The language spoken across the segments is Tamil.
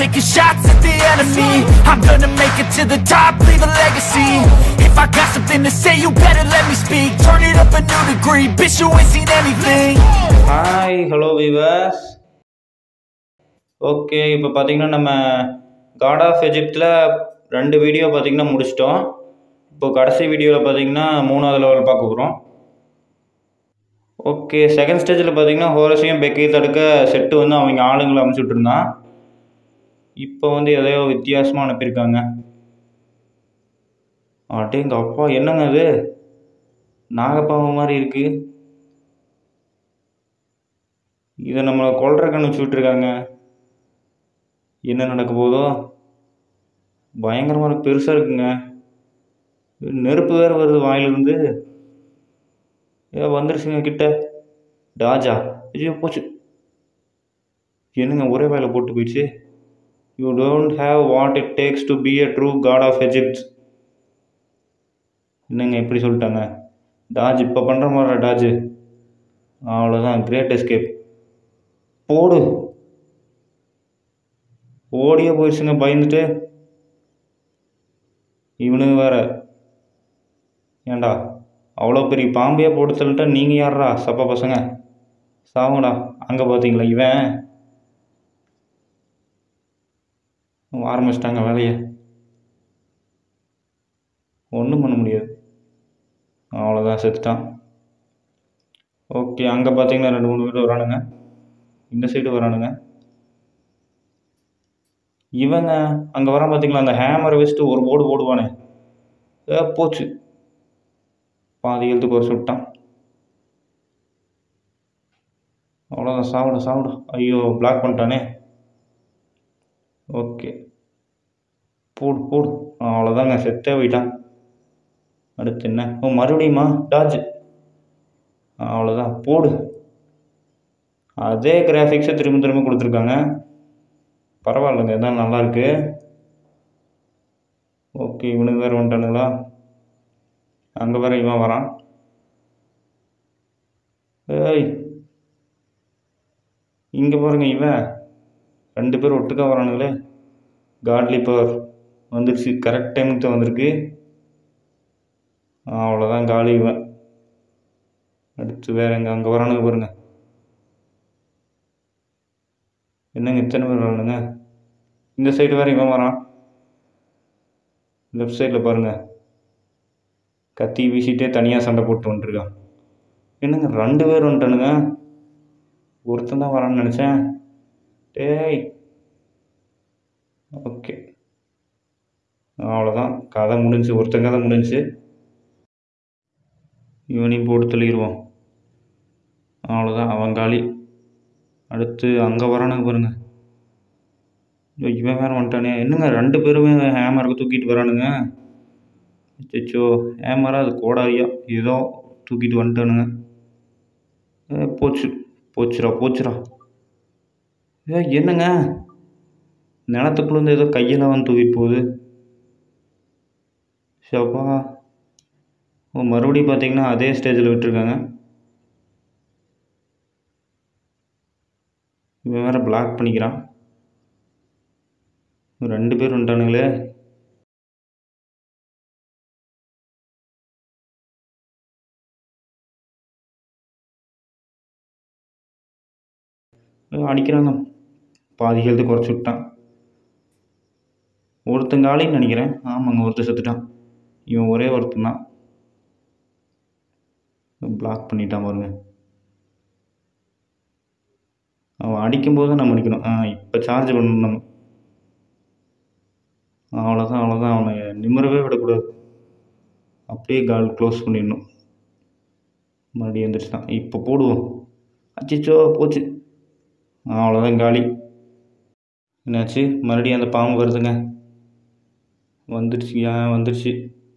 taking shots at the enemy I'm gonna make it to the top, leave a legacy If I got something to say, you better let me speak Turn it up a new degree, bitch you ain't seen anything hi hello viewers okay இப்போ பார்த்தீங்கன்னா நம்ம காட் ஆஃப் எஜிப்டில் ரெண்டு வீடியோ பார்த்தீங்கன்னா முடிச்சிட்டோம் இப்போ கடைசி வீடியோவில் பார்த்தீங்கன்னா மூணாவது லெவல் பார்க்க போகிறோம் ஓகே செகண்ட் ஸ்டேஜில் பார்த்தீங்கன்னா ஹோரஸையும் பெக்கையும் தடுக்க செட்டு வந்து அவங்க ஆளுங்களை அனுப்பிச்சுட்டு இருந்தான் இப்போ வந்து எதையோ வித்தியாசமாக அனுப்பியிருக்காங்க அடேங்க அப்பா என்னங்க அது நாகப்பாம்பு மாதிரி இருக்குது இதை நம்மளை கொல்றதுக்கு அனுப்பிச்சி இருக்காங்க என்ன நடக்க போதோ பயங்கரமாக பெருசாக இருக்குங்க நெருப்பு வேறு வருது வாயிலிருந்து ஏ வந்துருச்சுங்க கிட்ட டாஜா ஐயோ போச்சு என்னங்க ஒரே வாயில் போட்டு போயிடுச்சு you don't have what it takes to be a true god of Egypt என்னங்க இப்படி சொல்லிட்டாங்க டாஜ் இப்போ பண்ணுற மாதிரி டாஜ் அவ்வளோதான் கிரேட் எஸ்கேப் போடு ஓடியே போயிடுச்சுங்க பயந்துட்டு இவனுங்க வேற ஏன்டா அவ்வளோ பெரிய பாம்பையே போட்டு தள்ளிட்டா நீங்கள் யாரா சப்பா பசங்க சாவுங்கடா அங்கே பார்த்தீங்களா இவன் ஆரம்பிச்சிட்டாங்க வேலையை ஒன்றும் பண்ண முடியாது அவ்வளோதான் செத்துட்டான் ஓகே அங்கே பார்த்தீங்கன்னா ரெண்டு மூணு பேர் வரானுங்க இந்த சைடு வரானுங்க இவங்க அங்கே வரான் பார்த்தீங்களா அந்த ஹேமரை வச்சுட்டு ஒரு போடு போடுவானே ஏ போச்சு பாதி எழுத்துக்கு ஒரு சுட்டான் அவ்வளோதான் சாப்பிட சாப்பிட ஐயோ பிளாக் பண்ணிட்டானே ஓகே போடு போடு அவ்வளோதாங்க செத்தே போயிட்டான் அடுத்து என்ன ஓ மறுபடியுமா டாஜ் அவ்வளோதான் போடு அதே கிராஃபிக்ஸை திரும்ப திரும்ப கொடுத்துருக்காங்க பரவாயில்லைங்க இதான் நல்லாயிருக்கு ஓகே இவனுக்கு வேறு வந்துட்டானுங்களா அங்கே வேற இவன் வரான் ஏய் இங்கே பாருங்க இவன் ரெண்டு பேர் ஒட்டுக்கா வரானுங்களே காட்லி பவர் வந்துருச்சு கரெக்ட் டைமுக்கு தான் வந்திருக்கு அவ்வளோதான் காலி இவன் அடுத்து வேற எங்கே அங்கே வரானுங்க பாருங்க என்னங்க இத்தனை பேர் வரானுங்க இந்த சைடு வேற இவன் வரான் லெஃப்ட் சைடில் பாருங்க கத்தி வீசிட்டே தனியாக சண்டை போட்டு வந்துருக்கான் என்னங்க ரெண்டு பேர் வந்துட்டானுங்க ஒருத்தன் தான் வரான்னு நினச்சேன் டேய் ஓகே அவ்வளோதான் கதை முடிஞ்சு ஒருத்தன் கதை முடிஞ்சு இவனையும் போட்டு தள்ளிடுவோம் அவ்வளோதான் அவன் காலி அடுத்து அங்கே வரானுங்க பாருங்க ஐயோ, இவன் வேற வந்துட்டானே என்னங்க ரெண்டு பேருமே ஹேமருக்கு தூக்கிட்டு வரானுங்க அச்சோ ஹேமரா அது கோடாரியா ஏதோ தூக்கிட்டு வந்துட்டானுங்க ஏ போச்சு போச்சுடா போச்சுடா ஏ என்னங்க நிலத்துக்குள்ளேருந்து ஏதோ கையெல்லாம் வந்து தூக்கிட்டு போகுது ஷப்பா ஓ மறுபடியும் பார்த்தீங்கன்னா அதே ஸ்டேஜில் விட்டுருக்காங்க இவன் வேற பிளாக் பண்ணிக்கிறான் ரெண்டு பேர் வந்துட்டானுங்களே ஐயோ, அடிக்கிறாங்க பாதி ஹெல்த்து குறைச்சி விட்டான் ஒருத்தன் காலின்னு நினைக்கிறேன் ஆமாங்க ஒருத்தன் செத்துட்டான் இவன் ஒரே ஒருத்தன் தான் பிளாக் பண்ணிட்டான் பாருங்க அவன் அடிக்கும்போது தான் நம்ம அடிக்கணும் ஆ இப்போ சார்ஜ் பண்ணணும் நம்ம அவ்வளோதான் அவ்வளோதான் அவனை நிம்மறவே விடக்கூடாது அப்படியே கால் க்ளோஸ் பண்ணிடணும் மறுபடியும் எந்திரிச்சிட்டான் இப்போ போடுவோம் அச்சிச்சோ போச்சு அவ்வளோதான் காலி என்னாச்சு மறுபடியும் அந்த பாம்பு வருதுங்க வந்துடுச்சு ஏன் வந்துடுச்சு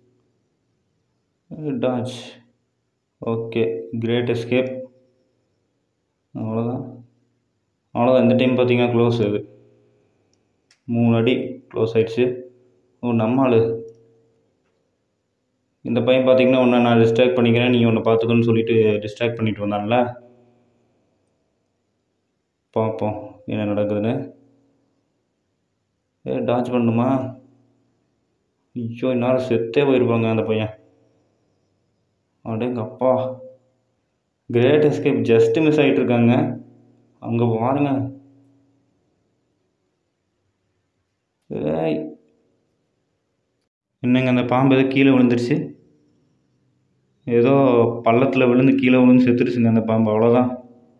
டாச் ஓகே கிரேட் எஸ்கேப் அவ்வளோதான் அவ்வளோதான் இந்த டைம் பார்த்தீங்கன்னா க்ளோஸ் அது மூணு அடி க்ளோஸ் ஆயிடுச்சு ஓ நம்ம ஆளு இந்த பையன் பார்த்தீங்கன்னா ஒன்று நான் டிஸ்ட்ராக்ட் பண்ணிக்கிறேன் நீ ஒன்று பார்த்துக்கோன்னு சொல்லிட்டு டிஸ்ட்ராக்ட் பண்ணிட்டு வந்தான்ல பார்ப்போம் என்ன நடக்குதுன்னு ஏ டாச் பண்ணணுமா ஐயோ இந்நேரம் செத்தே போயிருப்பாங்க அந்த பையன் அடேங்க அப்பா கிரேட் எஸ்கேப் ஜஸ்ட் மிஸ் ஆகிட்டு இருக்காங்க அங்கே பாருங்க ஏய் என்னங்க அந்த பாம்பு ஏதோ கீழே விழுந்துருச்சு ஏதோ பள்ளத்தில் விழுந்து கீழே விழுந்து செத்துருச்சுங்க அந்த பாம்பு அவ்வளோதான்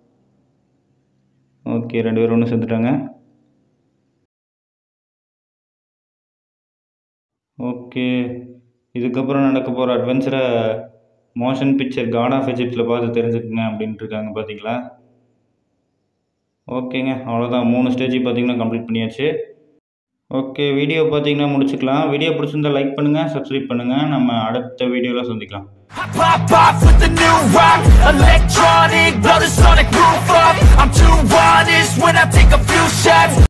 ஓகே ரெண்டு பேரும் ஒன்று செத்துட்டாங்க ஓகே இதுக்கப்புறம் நடக்க போகிற அட்வென்ச்சரை மோஷன் பிக்சர் காட் ஆஃப் எஜிப்டில் பார்த்து தெரிஞ்சுக்குங்க அப்படின்ட்டு இருக்காங்க பார்த்தீங்களா ஓகேங்க அவ்வளோதான் மூணு ஸ்டேஜ் பார்த்தீங்கன்னா கம்ப்ளீட் பண்ணியாச்சு ஓகே வீடியோ பார்த்தீங்கன்னா முடிச்சுக்கலாம் வீடியோ பிடிச்சிருந்தா லைக் பண்ணுங்கள் சப்ஸ்கிரைப் பண்ணுங்கள் நம்ம அடுத்த வீடியோவில் சந்திக்கலாம் I pop off with the new rock Electronic, blow the sonic roof up I'm too honest when I take a few shots